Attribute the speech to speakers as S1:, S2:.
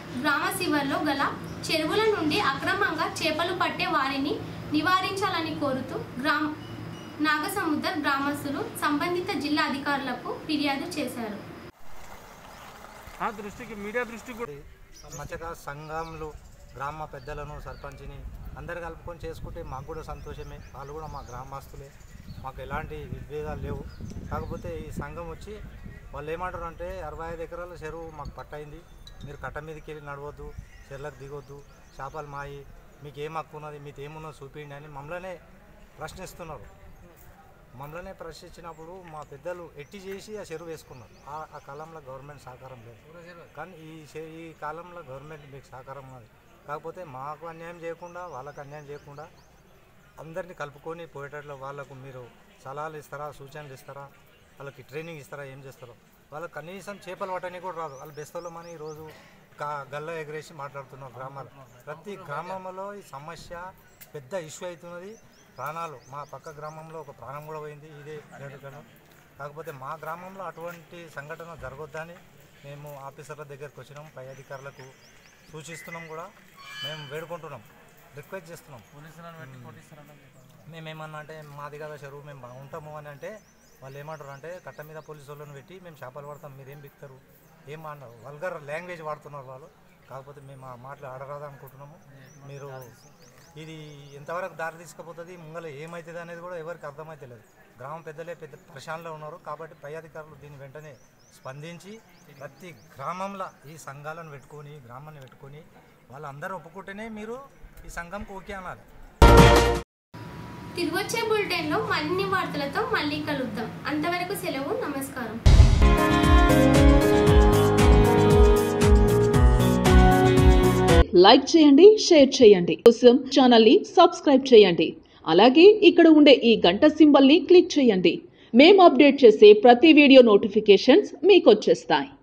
S1: గ్రామ శివర్లో గల చెరువుల నుండి అక్రమంగా చేపలు పట్టే వారిని నివారించాలని కోరుతూ గ్రామ నాగసముద్ర గ్రామస్తులు సంబంధిత జిల్లా అధికారులకు ఫిర్యాదు చేశారు
S2: ఆ దృష్టికి మీడియా దృష్టికి కూడా
S3: మత్స్యకార సంఘంలో గ్రామ పెద్దలను సర్పంచ్ని అందరు కలుపుకొని చేసుకుంటే మాకు కూడా సంతోషమే వాళ్ళు కూడా మా గ్రామస్తులే మాకు ఎలాంటి విభేదాలు లేవు కాకపోతే ఈ సంఘం వచ్చి వాళ్ళు ఏమంటారు అంటే అరవై ఐదు ఎకరాల చెరువు మాకు పట్టయింది మీరు కట్ట మీదకి వెళ్ళి నడవద్దు చెర్లకు దిగొద్దు చేపలు మాయి మీకు ఏం హక్కు ఉన్నది మీకు ఏమున్నదో చూపించండి అని మమ్మల్నే ప్రశ్నిస్తున్నారు మమ్మల్నే ప్రశ్నించినప్పుడు మా పెద్దలు ఎట్టి చేసి ఆ చెరువు వేసుకున్నారు ఆ- ఆ కాలంలో గవర్నమెంట్ సహకారం లేదు కానీ ఈ చే- ఈ కాలంలో గవర్నమెంట్ మీకు సహకారం ఉన్నది కాకపోతే మాకు అన్యాయం చేయకుండా వాళ్ళకు అన్యాయం చేయకుండా అందరినీ కలుపుకొని పోయేటట్లు వాళ్ళకు మీరు సలహాలు ఇస్తారా సూచనలు ఇస్తారా వాళ్ళకి ట్రైనింగ్ ఇస్తారా ఏం చేస్తారో వాళ్ళకి కనీసం చేపలు పట్టడానికి కూడా రాదు వాళ్ళు బెస్తలోమని ఈరోజు కా గల్ల ఎగరేసి మాట్లాడుతున్నారు గ్రామాలు ప్రతి గ్రామంలో ఈ సమస్య పెద్ద ఇష్యూ అవుతున్నది ప్రాణాలు మా పక్క గ్రామంలో ఒక ప్రాణం కూడా పోయింది ఇదే వేడుకను కాకపోతే మా గ్రామంలో అటువంటి సంఘటన జరగొద్దని మేము ఆఫీసర్ల దగ్గరికి వచ్చినాం పై అధికారులకు సూచిస్తున్నాం కూడా మేము వేడుకుంటున్నాం రిక్వెస్ట్ చేస్తున్నాం మేమేమన్నా అంటే మాది కదా చెరువు మేము బాగుంటాము అని అంటే వాళ్ళు ఏమంటారు అంటే కట్ట మీద పోలీసు వాళ్ళని పెట్టి మేము చేపలు పడతాం మీరేం బిక్తారు ఏం అన్నారు వల్గర్ లాంగ్వేజ్ వాడుతున్నారు వాళ్ళు కాకపోతే మేము ఆ మాటలు ఆడరాదు అనుకుంటున్నాము మీరు ఇది ఎంతవరకు దారి తీసుకుపోతుంది ముంగల ఏమవుతుంది అనేది కూడా ఎవరికి అర్థమైతే లేదు గ్రామ పెద్దలే పెద్ద ప్రశాంతంలో ఉన్నారు కాబట్టి పై అధికారులు దీన్ని వెంటనే స్పందించి ప్రతి గ్రామంలో ఈ సంఘాలను పెట్టుకొని గ్రామాన్ని పెట్టుకొని వాళ్ళందరూ ఒప్పుకుంటేనే మీరు ఈ సంఘంకి ఓకే అనాలి
S1: తిరిగొచ్చే బులెటిన్లో మరిన్ని వార్తలతో మళ్ళీ కలుద్దాం అంతవరకు సెలవు నమస్కారం
S4: లైక్ చేయండి షేర్ చేయండి కోసం ఛానల్ ని సబ్స్క్రైబ్ చేయండి అలాగే ఇక్కడ ఉండే ఈ గంట సింబల్ ని క్లిక్ చేయండి మేము అప్డేట్ చేసే ప్రతి వీడియో నోటిఫికేషన్స్ మీకు వచ్చేస్తాయి